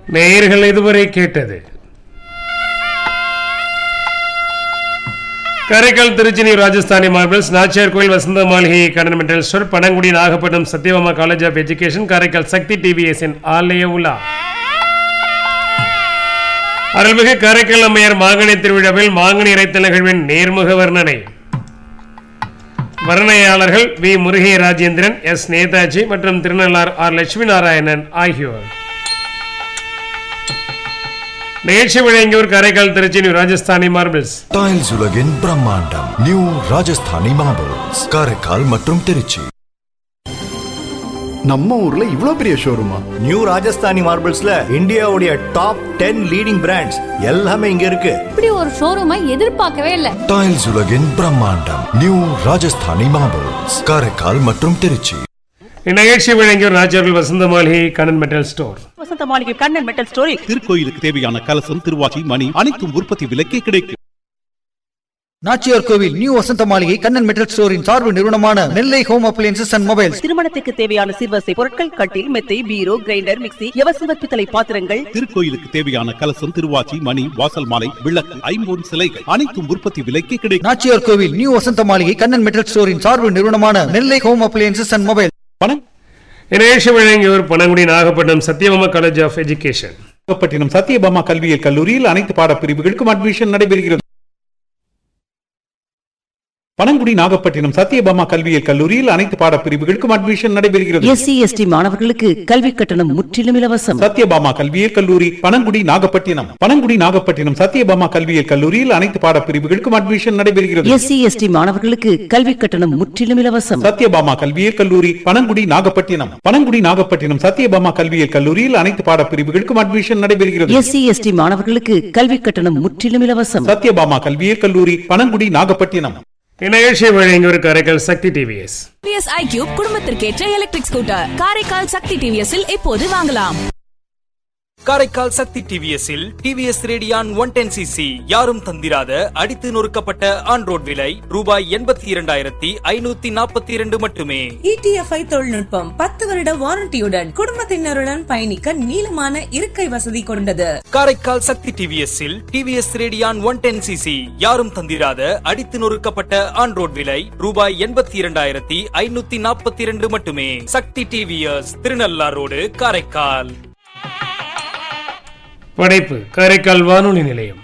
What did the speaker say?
நேயர்கள் இதுவரை கேட்டது காரைக்கால் திருச்சி ராஜஸ்தானி மார்பிள்ஸ் நாச்சியார் கோயில் வசந்த மாளிகை கடன் metal store Panangudi Nagapattinam Sathyabama college of education Karaikal Sakthi டிவிஎஸ்இன் ஆலய உலா அருள்மிகு காரைக்கால் அம்மையார் மாங்கனி திருவிழாவில் மாங்கனி இறைத்தல் நிகழ்வின் நேர்முக வர்ணனை வர்ணனையாளர்கள் வி முருகே ராஜேந்திரன் எஸ் நேதாஜி மற்றும் திருநள்ளார் ஆர் லட்சுமி நாராயணன் ஆகியோர் நிகழ்ச்சி வழங்கியோர் Karaikal Trichy new Rajasthani marbles tiles உலகின் பிரம்மாண்டம் நியூ ராஜஸ்தானி மார்பிள்ஸ் காரைக்கால் மற்றும் திருச்சி நம்ம ஊர்ல இவ்ளோ பெரிய ஷோரூமா நியூ ராஜஸ்தானி மார்பிள்ஸ்ல இந்தியாவுடைய டாப் டென் லீடிங் பிராண்ட்ஸ் எல்லாமே இங்க இருக்கு இப்படி ஒரு ஷோரூமை எதிர்பார்க்கவே இல்ல டைல்ஸ் உலகின் பிரம்மாண்டம் நியூ ராஜஸ்தானி மார்பிள்ஸ் காரைக்கால் மற்றும் திருச்சி இந்நிகழ்ச்சி வழங்கியோர் ராஜர்கள் வசந்த மாளிகை கண்ணன் மெட்டல் ஸ்டோர் வசந்த மாளிகை கண்ணன் மெட்டல் ஸ்டோரி திருக்கோயிலுக்கு தேவையான கலசம் திருவாச்சி மணி அனைத்தும் உற்பத்தி விலைக்கே கிடைக்கும் நாச்சியார் கோவில் நியூ வசந்த மாளிகை கண்ணன் மெட்டல் ஸ்டோரின் சார்பு நிறுவனமான Nellai home appliances and mobiles திருமணத்துக்கு தேவையான சிறுவசை பொருட்கள் கட்டில் மெத்தை பீரோ கிரைண்டர் மிக்ஸி எவசிவ பித்தளை பாத்திரங்கள் திருக்கோயிலுக்கு தேவையான கலசம் திருவாச்சி மணி வாசல் மாலை விளக்கு ஐம்பொன் சிலைகள் அனைத்தும் உற்பத்தி விலைக்கே கிடைக்கும் நாச்சியார் கோவில் நியூ வசந்த மாளிகை கண்ணன் மெட்டல் ஸ்டோரின் சார்பு நிறுவனமான Nellai home appliances and mobile பணம் இந்நிகழ்ச்சி வழங்கியோர் Panangudi Nagapattinam Sathyabama college of education Nagapattinam Sathyabama கல்வியியல் கல்லூரியில் அனைத்து பாடப்பிரிவுகளுக்கும் அட்மிஷன் நடைபெறுகிறது பனங்குடி நாகப்பட்டினம் சத்யபாமா கல்வியியல் கல்லூரியில் அனைத்து பாடப்பிரிவுகளுக்கும் அட்மிஷன் நடைபெறுகிறது எஸ்சி எஸ்டி மாணவர்களுக்கு கல்வி கட்டணம் முற்றிலும் இலவசம் சத்யபாமா கல்வியியல் கல்லூரி பனங்குடி நாகப்பட்டினம் பனங்குடி நாகப்பட்டினம் சத்யபாமா கல்வியியல் கல்லூரியில் அனைத்து பாடப்பிரிவுகளுக்கும் அட்மிஷன் நடைபெறுகிறது எஸ்சி எஸ்டி மாணவர்களுக்கு கல்வி கட்டணம் முற்றிலும் இலவசம் சத்யபாமா கல்வியியல் கல்லூரி பனங்குடி நாகப்பட்டினம் பனங்குடி நாகப்பட்டினம் சத்யபாமா கல்வியியல் கல்லூரியில் அனைத்து பாடப்பிரிவுகளுக்கும் அட்மிஷன் நடைபெறுகிறது எஸ்சி எஸ்டி மாணவர்களுக்கு கல்வி கட்டணம் முற்றிலும் இலவசம் சத்யபாமா கல்வியியல் கல்லூரி பனங்குடி நாகப்பட்டினம் இந்நிகழ்ச்சி வழங்கியோர் Karaikal Sakthi TVS TVS iQube குடும்பத்திற்கேற்ற எலக்ட்ரிக் ஸ்கூட்டர் காரைக்கால் சக்தி டிவிஎஸ்ஸில் இப்போது வாங்கலாம் காரைக்கால் சக்தி டிவிஎஸ்ஸில் TVS Radeon one ten CC யாரும் தந்திராத அடித்து நொறுக்கப்பட்ட ஆன் ரோட் விலை ரூபாய் எண்பத்தி இரண்டாயிரத்தி ஐநூத்தி நாற்பத்தி இரண்டு மட்டுமே இடிஎஃப்ஐ தொழில்நுட்பம் பத்து வருட வாரண்டியுடன் குடும்பத்தினருடன் பயணிக்க நீளமான இருக்கை வசதி கொண்டது காரைக்கால் சக்தி டிவிஎஸ்ஸில் TVS Radeon one ten CC யாரும் தந்திராத அடித்து நொறுக்கப்பட்ட ஆன் ரோட் விலை ரூபாய் எண்பத்தி இரண்டாயிரத்தி ஐநூத்தி நாற்பத்தி இரண்டு மட்டுமே சக்தி டிவிஎஸ் திருநள்ளார் ரோடு காரைக்கால் படைப்பு காரைக்கால் வானொலி நிலையம்